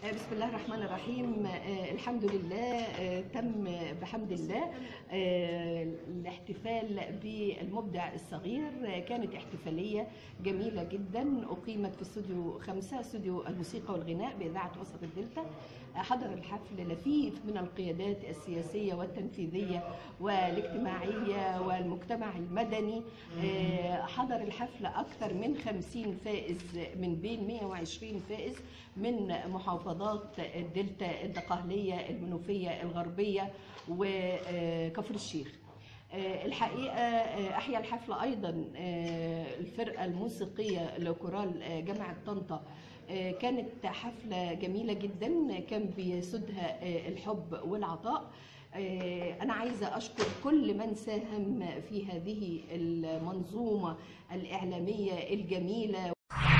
بسم الله الرحمن الرحيم آه، الحمد لله آه، تم بحمد الله آه، الاحتفال بالمبدع الصغير آه، كانت احتفالية جميلة جدا أقيمت في استوديو خمسة استوديو الموسيقى والغناء بإذاعة وسط الدلتا آه، حضر الحفل لفيف من القيادات السياسية والتنفيذية والاجتماعية والمجتمع المدني آه، حضر الحفل أكثر من 50 فائز من بين 120 فائز من محافظات الدلتا الدقهلية المنوفية الغربية وكفر الشيخ آه، الحقيقة آه، أحيا الحفل أيضا آه، الفرقة الموسيقية لكورال آه، جامعة طنطا آه، كانت حفلة جميلة جدا كان بيسودها آه، الحب والعطاء آه، أنا عايزة أشكر كل من ساهم في هذه المنظومة الإعلامية الجميلة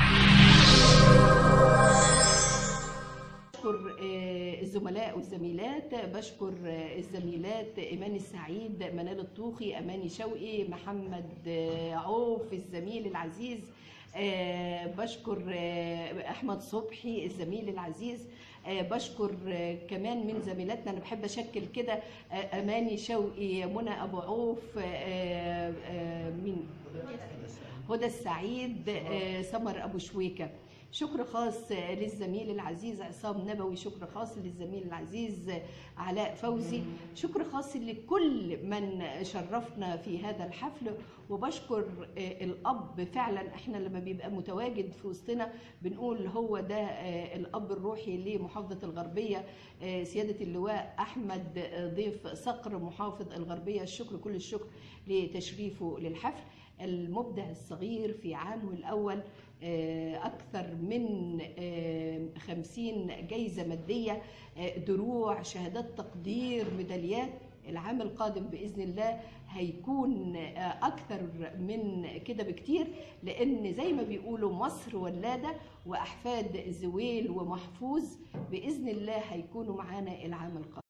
بشكر آه، الزملاء والزميلات بشكر آه، الزميلات ايمان السعيد منال الطوخي اماني شوقي محمد آه، عوف الزميل العزيز آه، بشكر آه، احمد صبحي الزميل العزيز آه، بشكر آه، كمان من زميلاتنا انا بحب اشكل كده آه، اماني شوقي منى ابو عوف آه، آه، مين هدى السعيد آه، سمر ابو شويكه شكر خاص للزميل العزيز عصام نبوي شكر خاص للزميل العزيز علاء فوزي شكر خاص لكل من شرفنا في هذا الحفل وبشكر آه، الاب فعلا احنا لما بيبقى متواجد في وسطنا بنقول هو ده آه، الاب الروحي لمحافظه الغربيه آه، سياده اللواء احمد آه، ضيف صقر محافظ الغربيه الشكر كل الشكر لتشريفه للحفل المبدع الصغير في عامه الأول آه، أكثر من آه، خمسين جايزة مادية آه، دروع شهادات تقدير ميداليات العام القادم بإذن الله هيكون آه، أكثر من كده بكتير لأن زي ما بيقولوا مصر ولادة وأحفاد زويل ومحفوظ بإذن الله هيكونوا معانا العام القادم